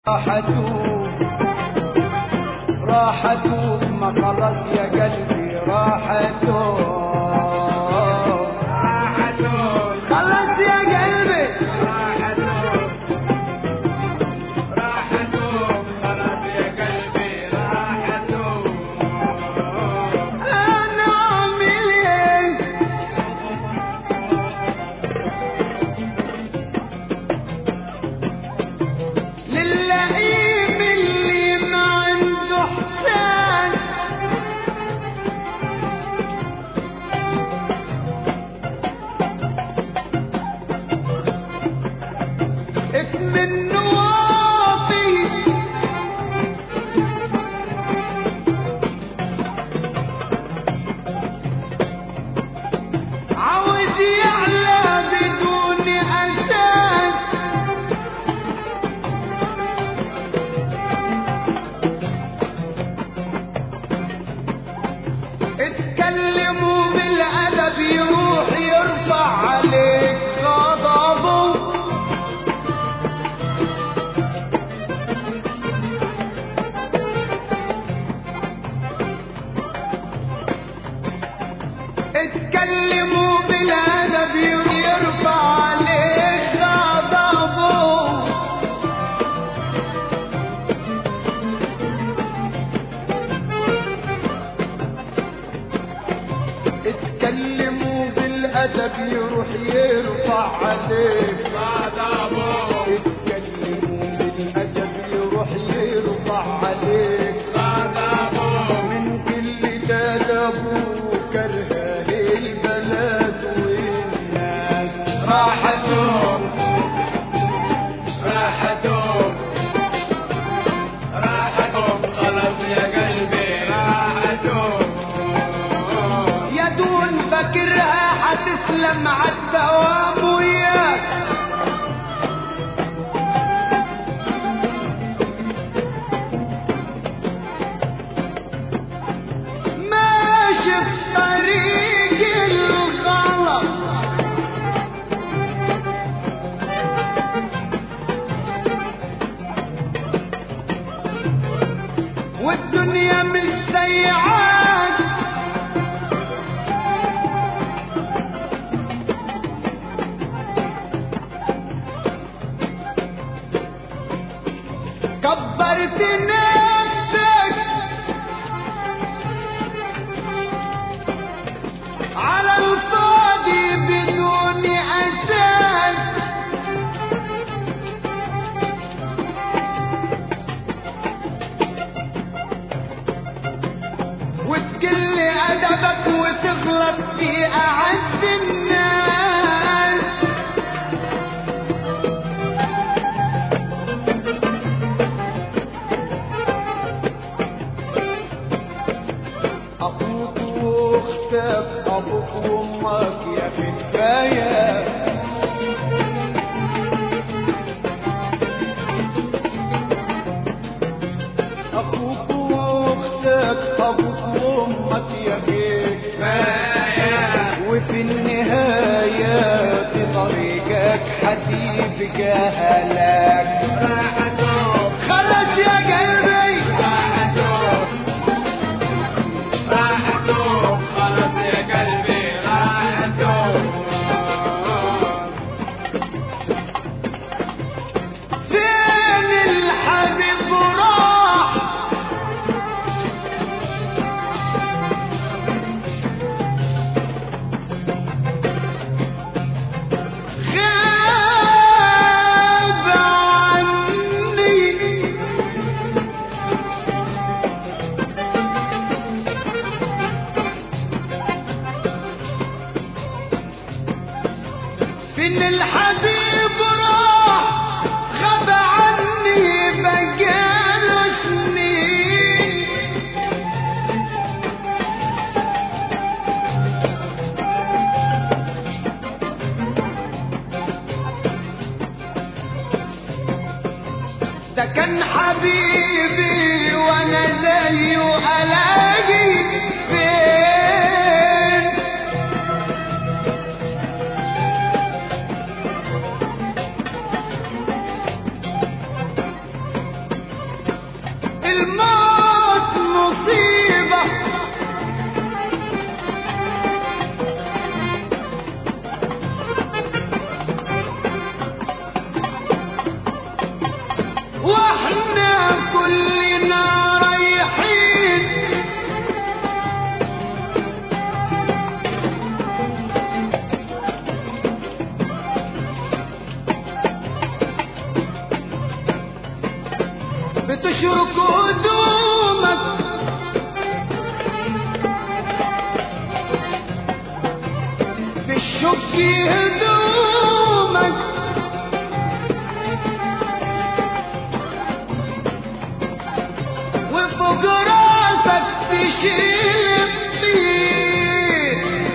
راح اتوب راح اتوب ما خلص يا قلبي راح اتوب راح اتوب خلص يا قلبي راح اتوب راح اتوب خلاص يا قلبي راح اتوب انا اعمل ايه للئيم اللي ما عنده حسان اسم واطي عاوز يعلى بدون اساس اتكلموا بالادب يروح يرفع عليك غضبه اتكلموا بالادب يرفع عليك غضبه اتكلموا بالادب يروح يرفع عليك غضبه اتكلموا بالادب يروح يرفع عليك غضبه من كل تدب وكره البلد والناس راح اتوب راح اتوب راح اتوب خلاص يا قلبي راح اتوب يا دون فاكرها هتسلم عالدوام وياك ماشي في طريق الغلط والدنيا مش سيعان كبرت نفسك على الفاضي بدون اساس وتقل ادبك وتغلط في اعز الناس اخوك واختك ابوك وامك يا في كفايه اخوك واختك ابوك وامك يا في كفايه وفي النهاية في طريقك حتيبقى هلاك راح اتوب خلص يا قلبي راح اتوب راح اتوب خلاص يا قلبي راح اتوب فين الحبيب راح غاب عني فين الحبيب راح غاب عني بقاله سنين ده كان حبيبي وانا زيه الاقي فين الموت مصيبة واحنا كلنا رايحين بتشرك هدومك بالشك هدومك وفوق راسك تشيل الطين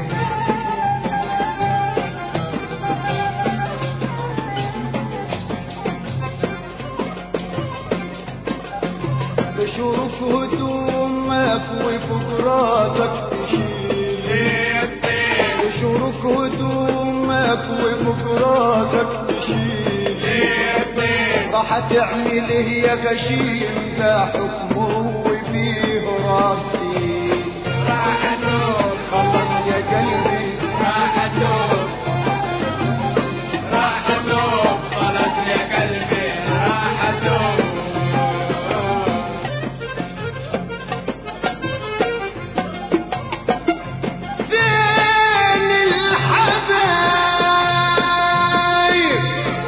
تشرك هدومك وفوق راسك تشيل تشرك هدومك وفوق راسك تشيل راح تعمل هي غشيم ده حكمه وفيه راسي خلص يا قلبي فين الحبايب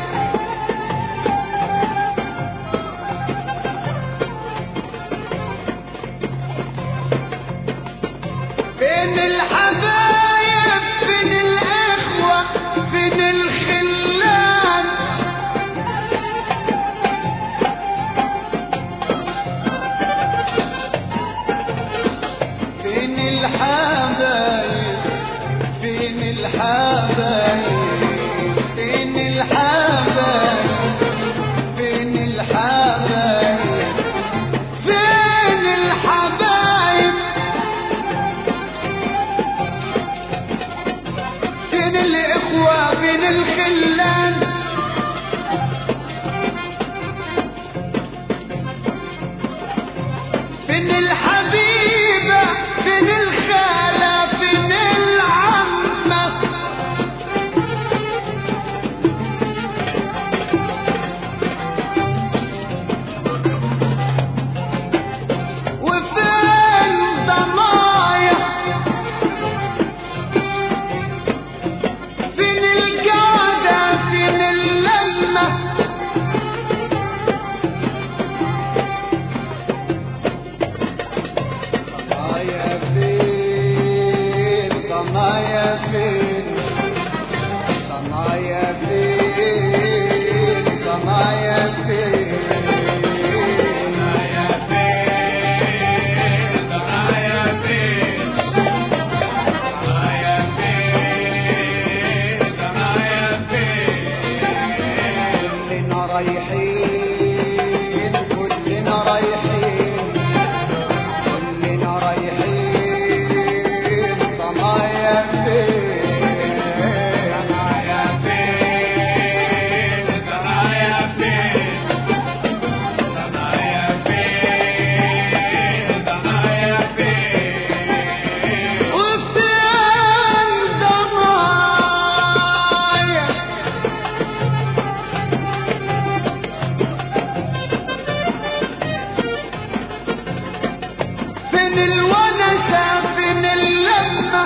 فين الحبايب فين الإخوة فين الخلان فين الحبايب فين الحبايب فين الحبايب فين الحبايب فين الحبايب فين الإخوة فين الخلان فين الحبيبة فين الخالة فين العمة وفين ضمايا فين القعدة فين اللمة ضمايا فين ضمايا فين ضمايا فين ضمايا فين كلنا رايحين كلنا رايحين كلنا رايحين ضمايا فين وفين ضمايا فين الونسة فين اللمة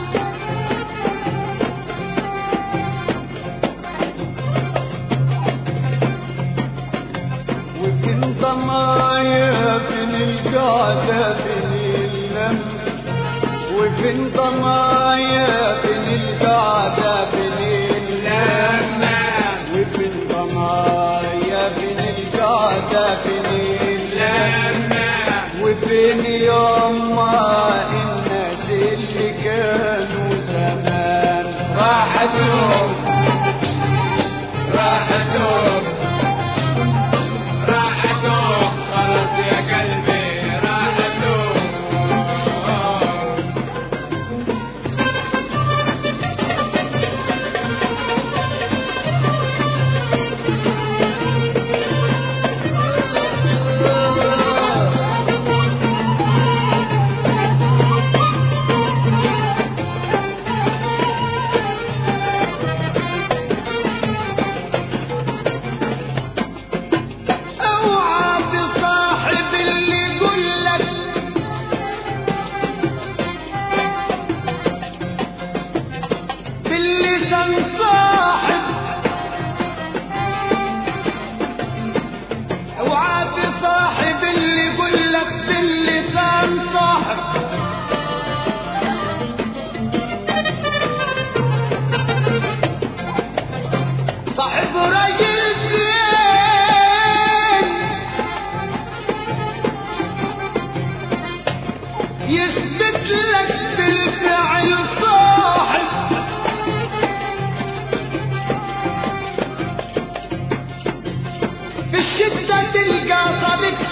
وفين ضمايا فين القعدة فين اللمة وفين ضمايا فين القعدة فين اللمة وفين ضمايا فين القعدة فين اللمة وفين يما الناس اللي كانوا زمان راحتهم راحتهم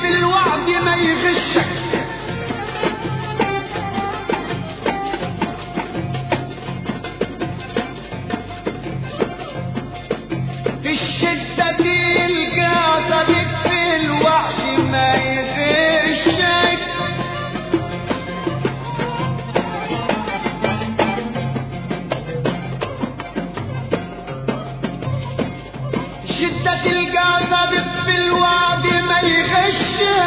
في الوعد ما يغشك في الشدة تلقى صديق في الوحش ما يغشك شدة تلقى صديق في الوعد ما يغشك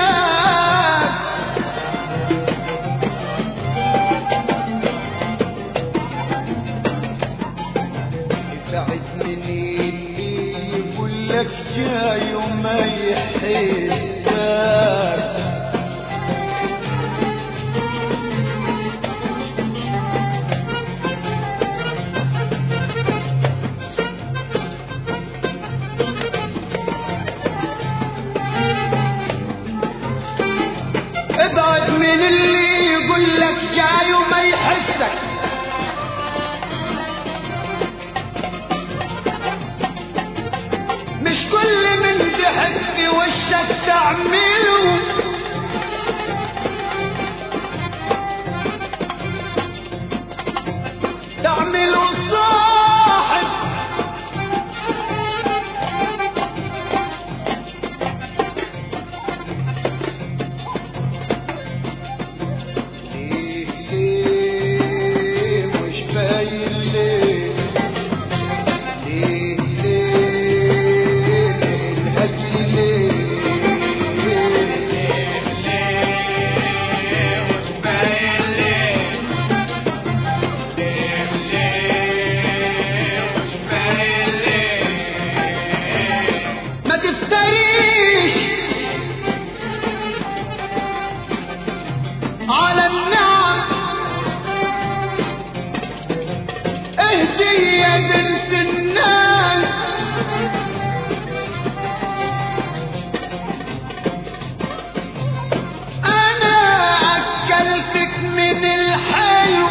بعد من اللي يقول لك جاي وما يحسك ابعد من اللي يقول لك جاي وما يحسك مش كل من تحب وشك تعمله تعمله صاحب ليه ليه مش باين ليه ليه ليه الهجر ليه ما تفتريش على النعم اهدي يا بنت الناس انا اكلتك من الحلو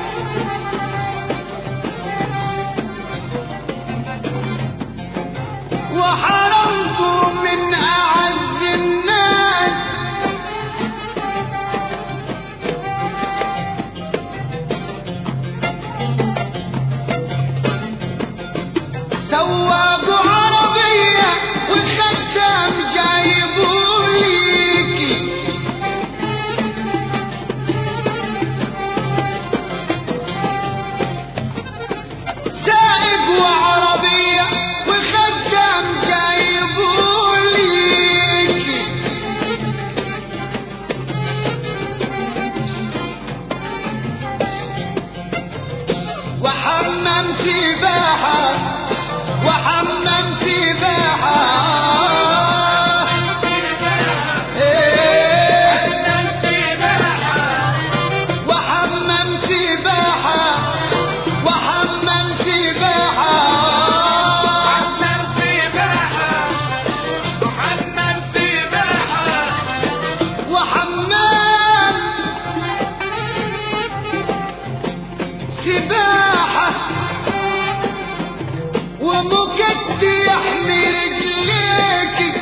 وحرمته من اعز الناس سواق عربية والخدام جايبوا ليكي سائق وعربية والخدام جايبوا ليكي وحمام سباحة وحمام سباحة إيه وحمام سباحة وحمام سباحة وحمام سباحة ومكد يحمي رجليك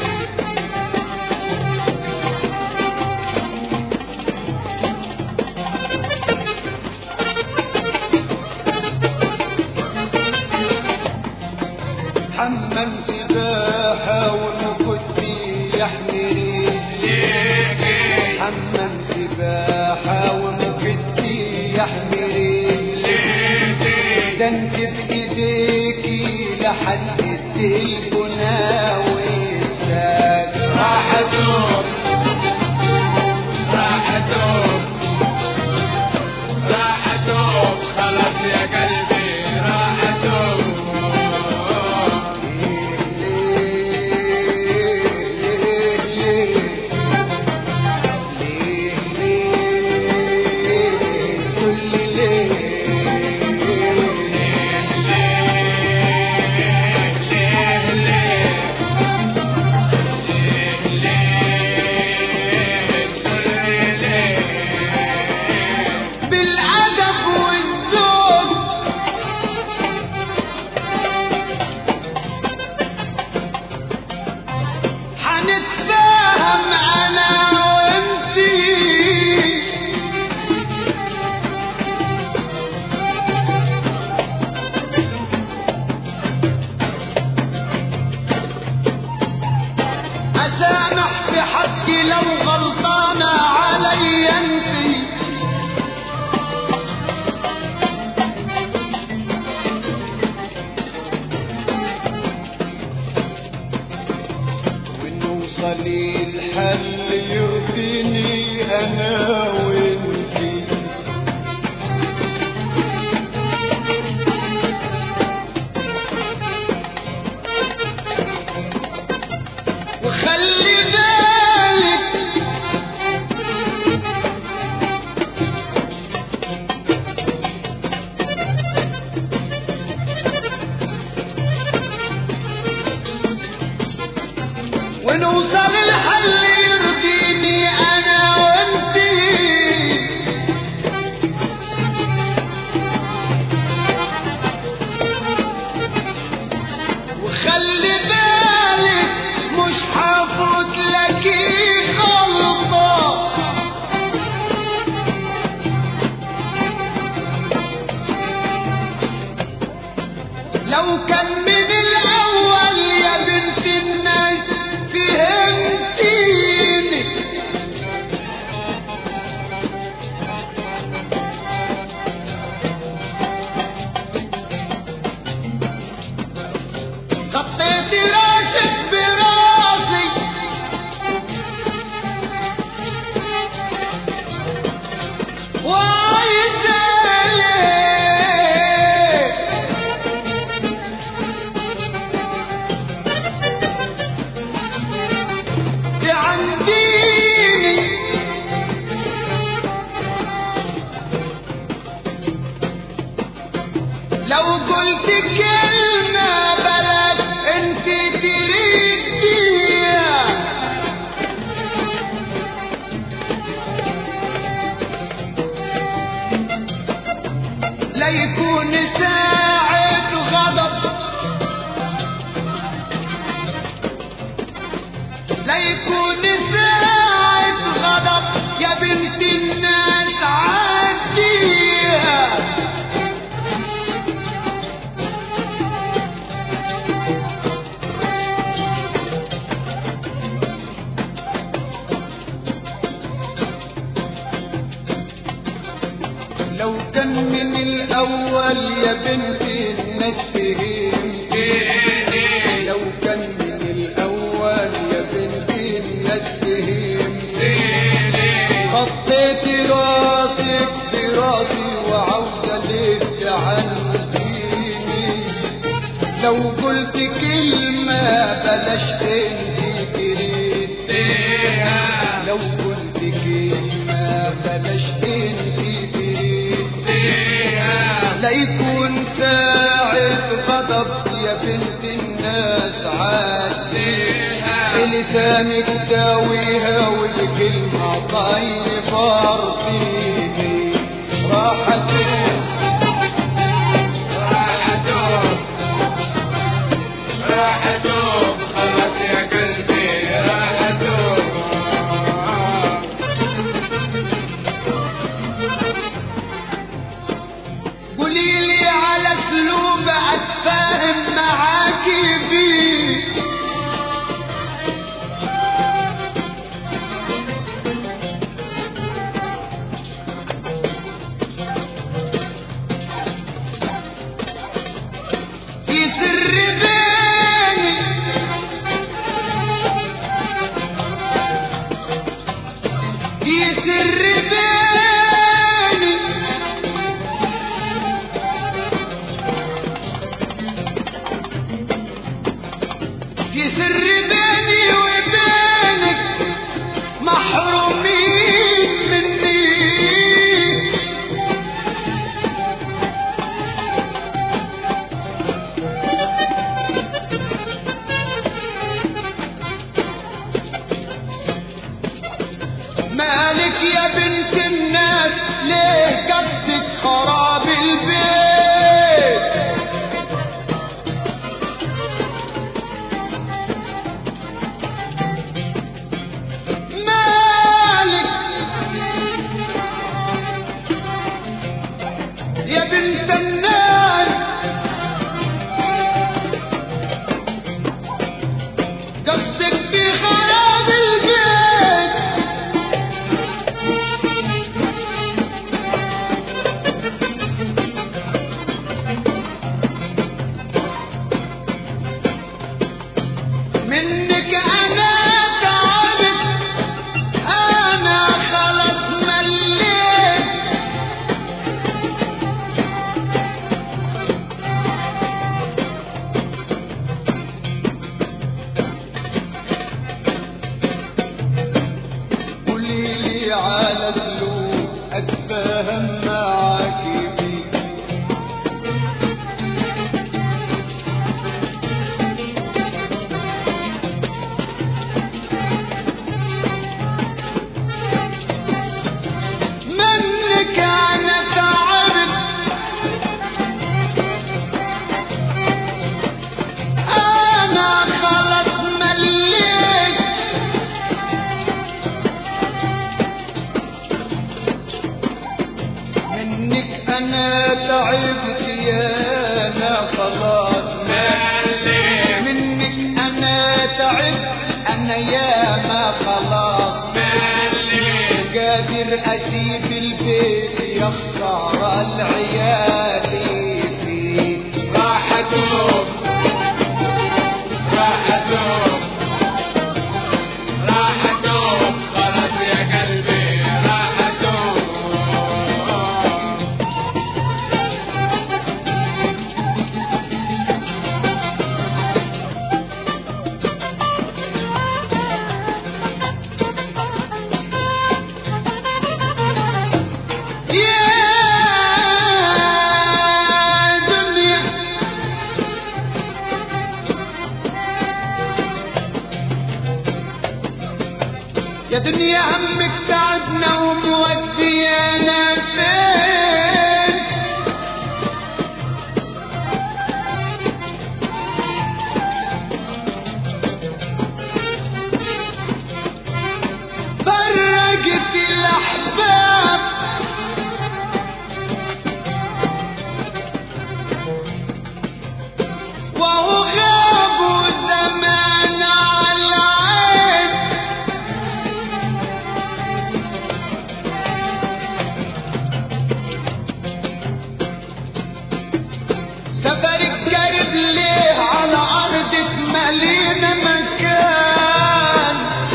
حمام سباحة ومكد يحمي رجليك حمام سباحة ومكد يحمي رجليك ده انت بايديكي لحد التليفونا والساق راحتهم خلاص يا قلبي راحتهم ليه اسامح في حقي لو غلطانة علي انتي ونوصل الحل يرضيني انا وانتي وخلي بالك ونوصل الحل يرضيني انا وانتي وخلي بالك مش حافظ لكي غلطة لو كان من الأول يا بنت الناس فهمتيني خطيت راسك براسي وعيت عليك عنديني لو قلت كلمة بلد انت تريديها لا يكون ساعة غضب لا يكون ساعة غضب يا بنت الناس عديها لو كان من الأول يا بنت الناس فهمت لو كان من الأول يا بنت الناس فهمت خطيت راسك براسي وعاوزة لك عنتيني لو قلت كلمة بلاش انت كرهتيها لو قلت كلمة بلاش انت كرهتيها لا يكون ساعة غضب يا بنت الناس عديها لسانك داويها والكلمة طيبة فيني راحت قولي لي على اسلوب اتفاهم معاكي بيه في سر بيني في سر بيني في سر بيني وبينك محرومين مني مالك يا بنت الناس ليه قصدك خراب البيت مالك يا بنت الناس قصدك خراب البيت منك انا تعبت انا خلص مليت قولي لي على سلوك اتفاهم معاكي بيه منك انا تعبت انا خلص مليت منك انا تعبت يا انا خلاص ملي منك انا تعبت انا يا ما خلاص ملي قادر اسيب البيت يا خساره العيال فيه راح ادوم راح ادوم راح ادوم خلاص يا قلبي راح ادوم يا دنيا يا دنيا همك تعبنا وموديانا فين فرقت الأحباب وهو غابوا زمان على العين سفرك قرب ليه على أرضك ملينا مكان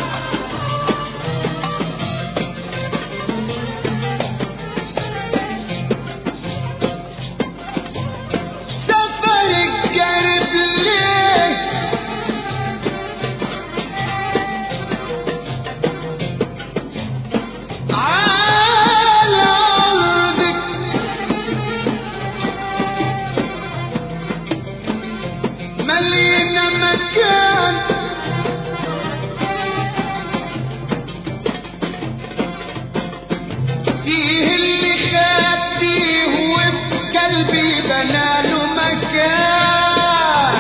سفرك قرب ليه على أرضك ملينا مكان فيه اللي خديه وفي قلبي بناله مكان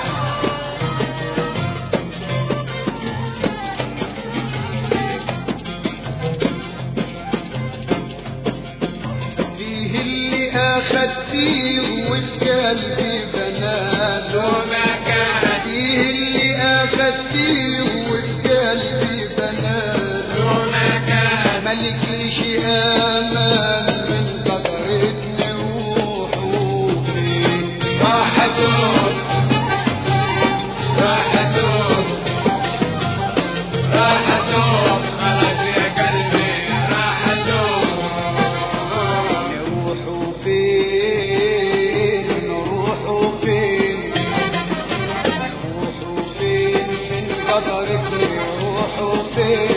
فيه اللي اخدتيه وفي قلبي بناله مكان فيه اللي اخدتيه وفي قلبي بناله مكان ملك لي شيء امان من قدرتني وحوفي راح ادوم راح ادوم راح ادوم خلاص يا قلبي راح ادوم نروحوا فين نروحوا فين نروحوا فين من قدرك نروحوا فين